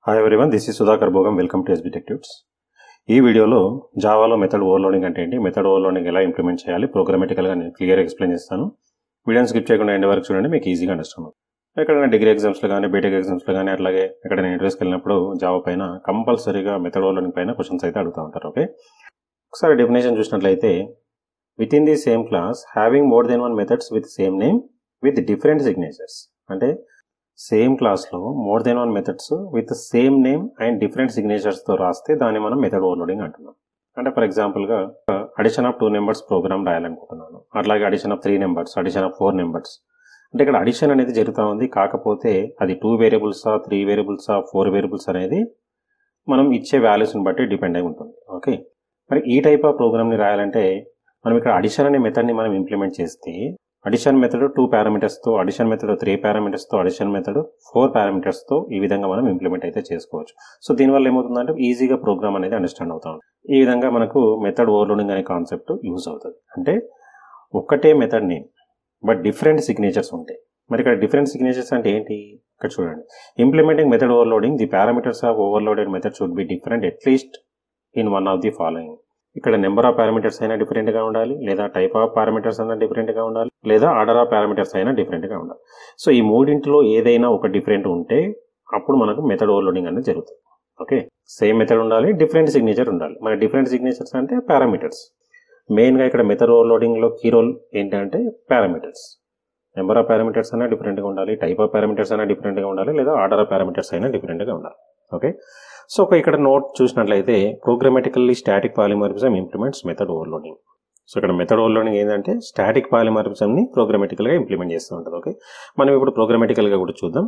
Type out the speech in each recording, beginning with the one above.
hi everyone this is Sudhakar Bhogam welcome to yes detectives ఈ వీడియోలో జావాలో method overloading అంటే ఏంటి మెథడ్ ఓవర్లోడింగ్ ఎలా ఇంప్లిమెంట్ చేయాలి ప్రోగ్రామెటికల్గా నేను క్లియర్ ఎక్స్ప్లెయిన్ చేస్తాను వీడియోని స్కిప్ చేయకుండా ఎండ్ వరకు చూడండి మీకు ఈజీగా అండర్స్టాండ్ అవుతుంది ఎక్కడైనా డిగ్రీ ఎగ్జామ్స్లో కానీ బీటెక్ ఎగ్జామ్స్లో కానీ అట్లాగే ఎక్కడైనా ఇంటర్వ్యూస్కి వెళ్ళినప్పుడు జావా పైన కంపల్సరీగా మెథడ్ ఓవర్లోడింగ్ పైన క్వశ్చన్స్ అయితే అడుగుతూ ఉంటారు ఓకే ఒకసారి డెఫినేషన్ చూసినట్లయితే with in the same class having more then one methods with same name with different signatures అంటే సేమ్ క్లాస్లో more then one methods with same name and different సిగ్నేచర్స్తో రాస్తే దాన్ని మనం మెథడ్ ఓవర్లోడింగ్ అంటున్నాం అంటే ఫర్ ఎగ్జాంపుల్గా addition of two numbers program రాయాలనుకుంటున్నాను అట్లాగే addition of three numbers addition of four numbers అంటే ఇక్కడ అడిషన్ అనేది జరుగుతూ ఉంది కాకపోతే అది టూ వేరియబుల్సా త్రీ వేరియబుల్సా ఫోర్ వేరియబుల్స్ అనేది మనం ఇచ్చే వాల్యూస్ని బట్టి డిపెండ్ అయి ఉంటుంది ఓకే మరి ఈ టైప్ ఆఫ్ ప్రోగ్రామ్ని రాయాలంటే మనం ఇక్కడ అడిషన్ అనే మెథడ్ని మనం ఇంప్లిమెంట్ చేస్తే అడిషన్ మెథడ్ టూ పారామీటర్స్తో అడిషన్ మెథడ్ త్రీ పారామీటర్స్తో అడిషన్ మెథడ్ ఫోర్ పారామీటర్స్తో ఈ విధంగా మనం ఇంప్లిమెంట్ అయితే చేసుకోవచ్చు సో దీనివల్ల ఏమవుతుందంటే ఈజీగా ప్రోగ్రామ్ అనేది అండర్స్టాండ్ అవుతా ఉంటుంది ఈ విధంగా మనకు మెథడ్ ఓవర్లోడింగ్ అనే కాన్సెప్ట్ యూజ్ అవుతుంది అంటే ఒక్కటే method name but different signatures ఉంటాయి మరి ఇక్కడ డిఫరెంట్ సిగ్నేచర్స్ అంటే ఏంటి ఇక్కడ చూడండి implementing method overloading the parameters of overloaded method should be different at least in one of the following ఇక్కడ నెంబర్ ఆఫ్ పారామీటర్స్ అయినా డిఫరెంట్ గా ఉండాలి లేదా టైప్ ఆఫ్ పారామీటర్స్ అయినా డిఫరెంట్ గా ఉండాలి లేదా ఆర్డర్ ఆఫ్ పారామీటర్స్ అయినా డిఫరెంట్ గా ఉండాలి సో ఈ మూడింటిలో ఏదైనా ఒక డిఫరెంట్ ఉంటే అప్పుడు మనకు మెథడ్ ఓవర్లోడింగ్ అనేది జరుగుతుంది ఓకే సేమ్ మెథడ్ ఉండాలి డిఫరెంట్ సిగ్నేచర్ ఉండాలి మన డిఫరెంట్ సిగ్నేచర్స్ అంటే పారామీటర్స్ మెయిన్గా ఇక్కడ మెథడ్ ఓవర్లోడింగ్లో కీ రోల్ ఏంటంటే పారామీటర్స్ నెంబర్ ఆఫ్ పారామీటర్స్ అయినా డిఫరెంట్గా ఉండాలి టైప్ ఆఫ్ పారామీటర్స్ అయినా డిఫరెంట్గా ఉండాలి లేదా ఆర్డర్ ఆఫ్ పారామీటర్స్ అయినా డిఫరెంట్గా ఉండాలి ఓకే సో ఒక ఇక్కడ నోట్ చూసినట్లయితే programmatically static polymorphism implements method overloading so ఇక్కడ మెథడ్ ఓవర్లోడింగ్ ఏంటంటే స్టాటిక్ పాలిమారిజంని ప్రోగ్రామెటికల్గా ఇంప్లిమెంట్ చేస్తూ ఉంటుంది ఓకే మనం ఇప్పుడు ప్రోగ్రామెటికల్గా కూడా చూద్దాం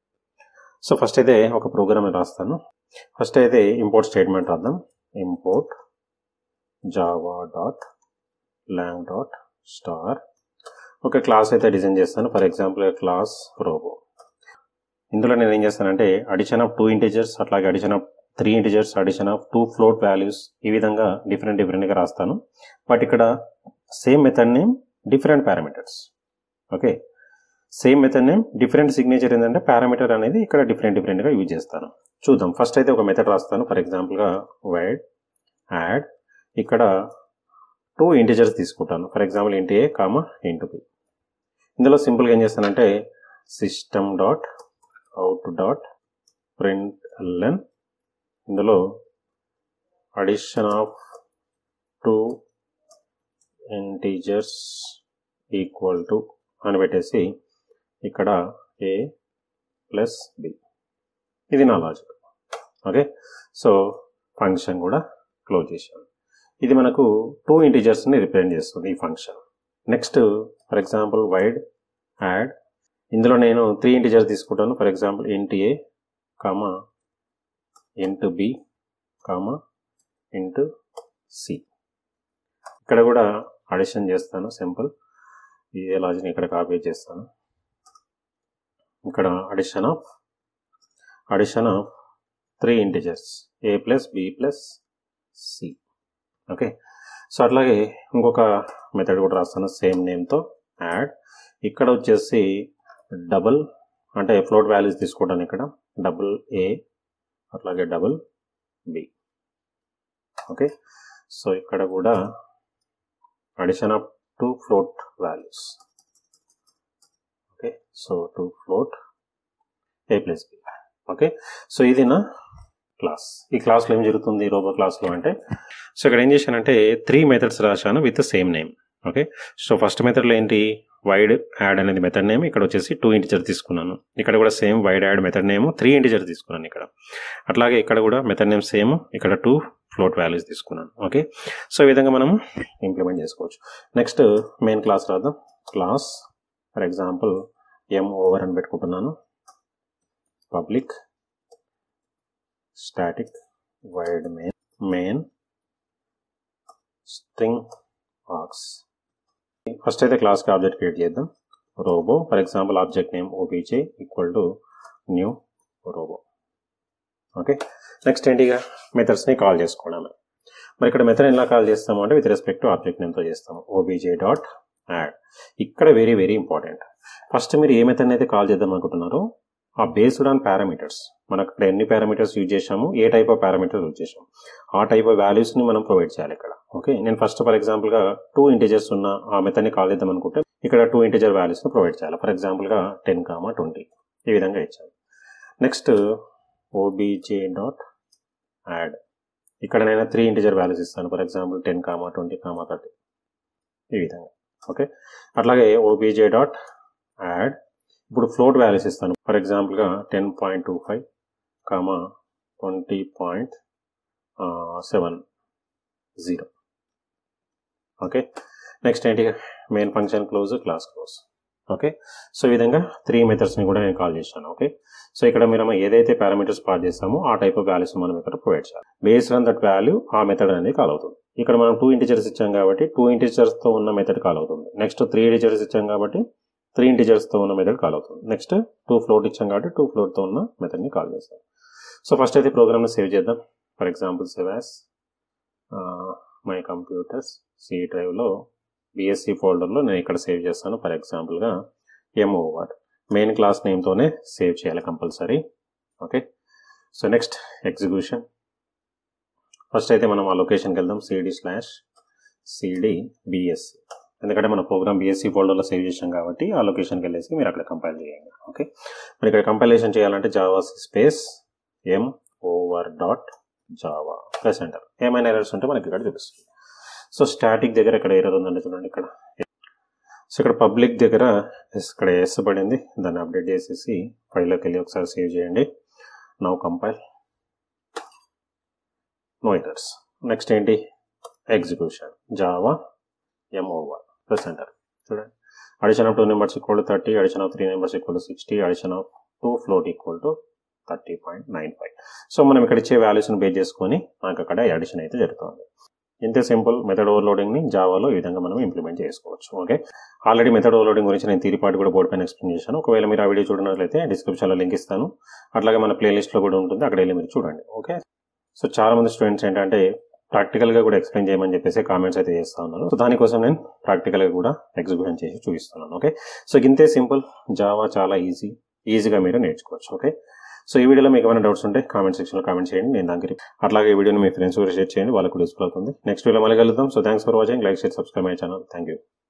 సో ఫస్ట్ అయితే ఒక ప్రోగ్రామ్ రాస్తాను ఫస్ట్ అయితే ఇంపోర్ట్ స్టేట్మెంట్ రాద్దాం import Java dot lang dot star ఒక క్లాస్ అయితే డిజైన్ చేస్తాను ఫర్ ఎగ్జాంపుల్ క్లాస్ రోబో ఇందులో నేను ఏం చేస్తానంటే అడిషన్ ఆఫ్ టూ ఇంటీజర్స్ అట్లాగే addition of three integers addition of two float values ఈ విధంగా డిఫరెంట్ డిఫరెంట్గా రాస్తాను బట్ ఇక్కడ same method name different parameters okay same method name different signature ఏంటంటే పారామీటర్ అనేది ఇక్కడ డిఫరెంట్ డిఫరెంట్గా యూజ్ చేస్తాను చూద్దాం ఫస్ట్ అయితే ఒక మెథడ్ రాస్తాను ఫర్ ఎగ్జాంపుల్గా వైడ్ యాడ్ ఇక్కడ టూ ఇంటీజర్స్ తీసుకుంటాను for example int A comma int B ఇందులో సింపుల్గా ఏం చేస్తానంటే system dot out dot println ఇందులో addition of two integers equal to అని పెట్టేసి ఇక్కడ ఏ ప్లస్ బి ఇది నా లాజిక్ ఓకే సో ఫంక్షన్ కూడా క్లోజ్ చేశాను ఇది మనకు టూ ఇంటీజర్స్ని రిప్రజెంట్ చేస్తుంది ఈ function next for example void add ఇందులో నేను త్రీ ఇంటీజర్స్ తీసుకుంటాను ఫర్ ఎగ్జాంపుల్ ఇంట్ ఏ comma int B comma int C ఇక్కడ కూడా అడిషన్ చేస్తాను సింపుల్ ఇదే లాజిక్ ఇక్కడ కాపీ చేస్తాను ఇక్కడ addition of addition of three integers A plus B plus C okay so అట్లాగే ఇంకొక మెథడ్ కూడా రాస్తాను సేమ్ నేమ్తో యాడ్ ఇక్కడ వచ్చేసి డబుల్ అంటే ఫ్లోట్ వాల్యూస్ తీసుకోవడానికి ఇక్కడ డబుల్ ఏ అట్లాగే డబుల్ బి ఓకే సో ఇక్కడ కూడా addition of two float values okay so two float A plus B okay so ఇది నా క్లాస్ ఈ క్లాస్లో ఏం జరుగుతుంది రోబో క్లాస్లో అంటే సో ఇక్కడ ఏం చేశానంటే త్రీ మెథడ్స్ రాశాను with same name okay so first మెథడ్లో ఏంటి వైడ్ యాడ్ అనేది మెథడ్ నేమ్ ఇక్కడ వచ్చేసి టూ ఇంటిజర్ తీసుకున్నాను ఇక్కడ కూడా same void add method name three integer తీసుకున్నాను ఇక్కడ అట్లాగే ఇక్కడ కూడా మెథడ్ నేమ్ సేమ్ ఇక్కడ టూ ఫ్లోట్ వాల్యూస్ తీసుకున్నాను ఓకే సో ఈ విధంగా మనం ఇంప్లిమెంట్ చేసుకోవచ్చు నెక్స్ట్ మెయిన్ క్లాస్ రాద్దాం class for example M over అని పెట్టుకుంటున్నాను public static void main main string args first అయితే క్లాస్కి ఆబ్జెక్ట్ క్రియేట్ చేద్దాం robo for example object name O B J equal to new robo okay next ఏంటిగా మెథడ్స్ని call చేసుకోవడం మరి ఇక్కడ మెథడ్ ఎలా కాల్ చేస్తాము అంటే విత్ రెస్పెక్ట్ టు ఆబ్జెక్ట్ నేమ్తో చేస్తాము ఓబీజే డాట్ యాడ్ ఇక్కడ వెరీ వెరీ ఇంపార్టెంట్ ఫస్ట్ మీరు ఏ మెథడ్ అయితే కాల్ చేద్దాం అనుకుంటున్నారో ఆ బేస్డ్ ఆన్ పారామీటర్స్ మనకు ఇక్కడ ఎన్ని పారామీటర్స్ యూజ్ చేసాము ఏ టైప్ ఆఫ్ పారామీటర్స్ యూజ్ చేసాము ఆ టైప్ ఆఫ్ వాల్యూస్ని మనం ప్రొవైడ్ చేయాలి ఇక్కడ ఓకే నేను ఫస్ట్ ఫర్ ఎగ్జాంపుల్గా టూ ఇంటీజర్స్ ఉన్న ఆ మెథడ్ని కాల్ చేద్దాం అనుకుంటే ఇక్కడ టూ ఇంటీజర్ వాల్యూస్ని ప్రొవైడ్ చేయాలి ఫర్ ఎగ్జాంపుల్గా టెన్ కామా ట్వంటీ ఈ విధంగా ఇచ్చాను నెక్స్ట్ ఓబీజే డాట్ యాడ్ ఇక్కడ నేను త్రీ ఇంటీజర్ వాల్యూస్ ఇస్తాను for example ten comma twenty comma thirty ఈ విధంగా ఓకే అట్లాగే ఓబీజే డాట్ యాడ్ ఇప్పుడు ఫ్లోట్ వాల్యూస్ ఇస్తాను ఫర్ ఎగ్జాంపుల్గా ten point two five comma twenty point seven zero okay next ఏంటి main function close class close okay so ఈ విధంగా three మెథడ్స్ని కూడా నేను కాల్ చేశాను ఓకే సో ఇక్కడ మనం ఏదైతే పారామీటర్స్ పాస్ చేస్తామో ఆ టైప్ ఆఫ్ వాల్యూస్ మనం ఇక్కడ ప్రొవైడ్ చేయాలి బేస్డ్ ఆన్ దట్ వాల్యూ ఆ మెథడ్ అనేది కాల్ అవుతుంది ఇక్కడ మనం టూ ఇంటిజర్స్ ఇచ్చాం కాబట్టి టూ ఇంటిజర్స్తో ఉన్న మెథడ్ కాల్ అవుతుంది నెక్స్ట్ త్రీ ఇంటిజర్స్ ఇచ్చాం కాబట్టి త్రీ ఇంటిజర్స్తో ఉన్న మెథడ్ కాల్ అవుతుంది నెక్స్ట్ టూ ఫ్లోట్ ఇచ్చాం కాబట్టి టూ ఫ్లోట్తో ఉన్న మెథడ్ని కాల్ చేస్తాం సో ఫస్ట్ అయితే ప్రోగ్రామ్ని సేవ్ చేద్దాం for example save as my computers C డ్రైవ్లో బిఎస్సి ఫోల్డర్లో నేను ఇక్కడ సేవ్ చేస్తాను ఫర్ ఎగ్జాంపుల్గా ఎంఓవర్ మెయిన్ క్లాస్ నేమ్తోనే సేవ్ చేయాలి compulsory okay so next execution first అయితే మనం ఆ లొకేషన్కి వెళ్దాం సిడి స్లాష్ సిడి బిఎస్సి ఎందుకంటే మన ప్రోగ్రామ్ బిఎస్సి ఫోల్డర్లో సేవ్ చేసాం కాబట్టి ఆ లొకేషన్కి వెళ్ళేసి మీరు అక్కడ కంపైల్ చేయండి ఓకే మరి ఇక్కడ కంపైలేషన్ చేయాలంటే Java space M over dot Java plus enter ఏమైనా ఎర్రర్స్ ఉంటే మనకి ఇక్కడ చూపిస్తుంది సో స్టాటిక్ దగ్గర ఇక్కడ ఎర్రర్ ఉందండి చూడండి ఇక్కడ సో ఇక్కడ పబ్లిక్ దగ్గర ఇక్కడ ఎస్ పడింది దాన్ని అప్డేట్ చేసేసి ఫైల్లోకి వెళ్ళి ఒకసారి సేవ్ చేయండి now compile no errors next ఏంటి execution Java M over plus enter చూడండి addition of two numbers equal to thirty addition of three numbers equal to sixty addition of two float equal to thirty point nine five so మనం ఇక్కడ ఇచ్చే వాల్యూస్ని base చేసుకొని మనకు అక్కడ addition అయితే జరుగుతుంది ఇంతే సింపుల్ మెథడ్ ఓవర్లోడింగ్ని జావాలో ఈ విధంగా మనం ఇంప్లిమెంట్ చేసుకోవచ్చు ఓకే ఆల్రెడీ మెథడ్ ఓవర్లోడింగ్ గురించి నేను తీరిపాటు కూడా బోర్డు పైన ఎక్స్ప్లెయిన్ చేశాను ఒకవేళ మీరు ఆ వీడియో చూడనట్లయితే డిస్క్రిప్షన్లో లింక్ ఇస్తాను అట్లాగే మన ప్లేలిస్ట్లో కూడా ఉంటుంది అక్కడ వెళ్ళి మీరు చూడండి ఓకే సో చాలా మంది స్టూడెంట్స్ ఏంటంటే ప్రాక్టికల్గా కూడా ఎక్స్ప్లెయిన్ చేయమని చెప్పేసి కామెంట్స్ అయితే చేస్తా ఉన్నారు సో దానికోసం నేను ప్రాక్టికల్గా కూడా ఎగ్జిక్యూషన్ చేసి చూపిస్తున్నాను ఓకే సో ఇంతే సింపుల్ జావా చాలా ఈజీ ఈజీగా మీరు నేర్చుకోవచ్చు ఓకే సో ఈ వీడియోలో మీకు ఏమైనా డౌట్స్ ఉంటే కామెంట్ సెక్షన్లో కామెంట్ చేయండి నేను దానికి అట్లాగే ఈ వీడియోని మీ ఫ్రెండ్స్ కూడా షేర్ చేయండి వాళ్ళకు యూస్ఫుల్ అవుతుంది నెక్స్ట్ వీడియో మళ్ళీ కలుద్దాం so thanks for watching like share subscribe my channel thank you